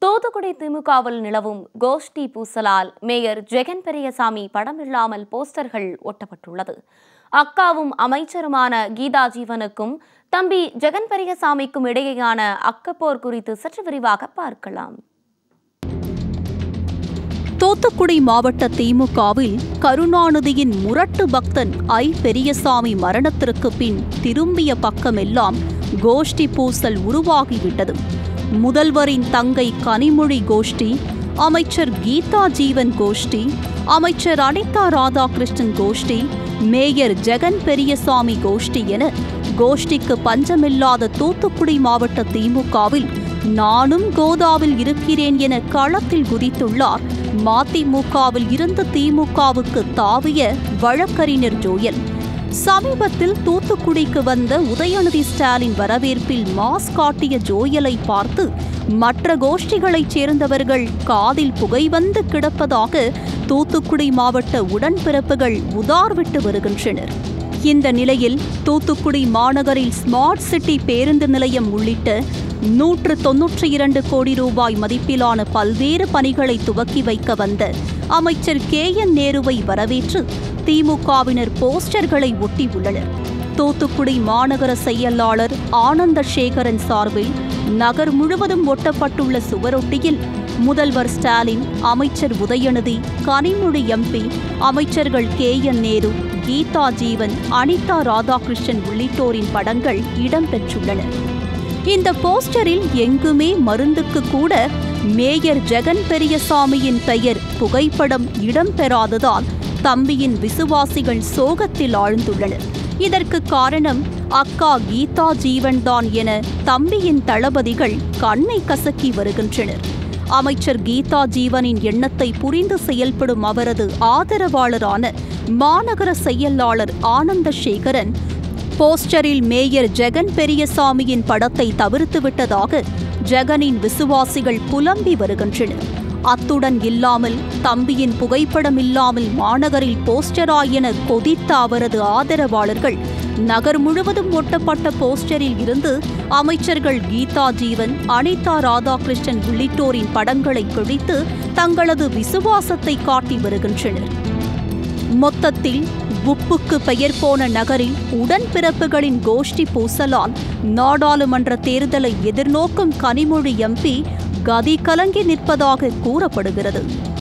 தூத்துக்குடி திமுகவில் நிலவும் கோஷ்டி பூசலால் மேயர் ஜெகன் பெரியசாமி படமில்லாமல் போஸ்டர்கள் ஒட்டப்பட்டுள்ளது அக்காவும் அமைச்சருமான கீதா ஜீவனுக்கும் தம்பி ஜெகன் பெரியசாமிக்கும் இடையேயான அக்கப்போர் குறித்து சற்று விரிவாக பார்க்கலாம் தூத்துக்குடி மாவட்ட திமுகவில் கருணாநிதியின் முரட்டு பக்தன் ஐ பெரியசாமி மரணத்திற்கு பின் திரும்பிய பக்கமெல்லாம் கோஷ்டி பூசல் உருவாகிவிட்டது முதல்வரின் தங்கை கனிமொழி கோஷ்டி அமைச்சர் கீதா ஜீவன் கோஷ்டி அமைச்சர் அனிதா ராதாகிருஷ்ணன் கோஷ்டி மேயர் ஜெகன் பெரியசாமி கோஷ்டி என கோஷ்டிக்கு பஞ்சமில்லாத தூத்துக்குடி மாவட்ட திமுகவில் நானும் கோதாவில் இருக்கிறேன் என களத்தில் குதித்துள்ளார் மதிமுகவில் இருந்து திமுகவுக்கு தாவிய வழக்கறிஞர் ஜோயல் சமீபத்தில் தூத்துக்குடிக்கு வந்த உதயநிதி ஸ்டாலின் வரவேற்பில் மாஸ் காட்டிய ஜோயலை பார்த்து மற்ற கோஷ்டிகளைச் சேர்ந்தவர்கள் காதில் புகை வந்து கிடப்பதாக தூத்துக்குடி மாவட்ட உடன்பிறப்புகள் உதார்விட்டு வருகின்றனர் இந்த நிலையில் தூத்துக்குடி மாநகரில் ஸ்மார்ட் சிட்டி பேருந்து நிலையம் உள்ளிட்ட நூற்று தொன்னூற்றி இரண்டு கோடி ரூபாய் மதிப்பிலான பல்வேறு பணிகளை துவக்கி வைக்க வந்த அமைச்சர் கே என் நேருவை வரவேற்று திமுகவினர் போஸ்டர்களை ஒட்டியுள்ளனர் தூத்துக்குடி மாநகர செயலாளர் ஆனந்த சேகரன் சார்பில் நகர் முழுவதும் ஒட்டப்பட்டுள்ள சுவரொட்டியில் முதல்வர் ஸ்டாலின் அமைச்சர் உதயநிதி கனிமொழி எம்பி அமைச்சர்கள் கே என் நேரு கீதா ஜீவன் அனிதா ராதாகிருஷ்ணன் உள்ளிட்டோரின் படங்கள் இடம்பெற்றுள்ளன இந்த போஸ்டரில் எங்குமே மருந்துக்கு கூட மேயர் ஜெகன் பெரியசாமியின் பெயர் புகைப்படம் இடம்பெறாததால் தம்பியின் விசுவாசிகள் சோகத்தில் ஆழ்ந்துள்ளனர் இதற்கு காரணம் அக்கா கீதா ஜீவன்தான் என தம்பியின் தளபதிகள் கண்ணை கசக்கி வருகின்றனர் அமைச்சர் கீதா ஜீவனின் எண்ணத்தை புரிந்து செயல்படும் அவரது ஆதரவாளரான மாநகர செயலாளர் ஆனந்த சேகரன் போஸ்டரில் மேயர் ஜெகன் பெரியசாமியின் படத்தை தவிர்த்து விட்டதாக ஜெகனின் விசுவாசிகள் புலம்பி வருகின்றனர் அத்துடன் இல்லாமல் தம்பியின் புகைப்படம் இல்லாமல் மாநகரில் போஸ்டரா என கொதித்த அவரது ஆதரவாளர்கள் நகர் முழுவதும் ஒட்டப்பட்ட போஸ்டரில் இருந்து அமைச்சர்கள் கீதா ஜீவன் அனிதா ராதாகிருஷ்ணன் உள்ளிட்டோரின் படங்களை கிழித்து தங்களது விசுவாசத்தை காட்டி வருகின்றனர் மொத்தத்தில் உப்புக்கு பெயர் போன நகரில் உடன்பிறப்புகளின் கோஷ்டி பூசலால் நாடாளுமன்ற தேர்தலை எதிர்நோக்கும் கனிமொழி எம்பி கதி கலங்கி நிற்பதாக கூறப்படுகிறது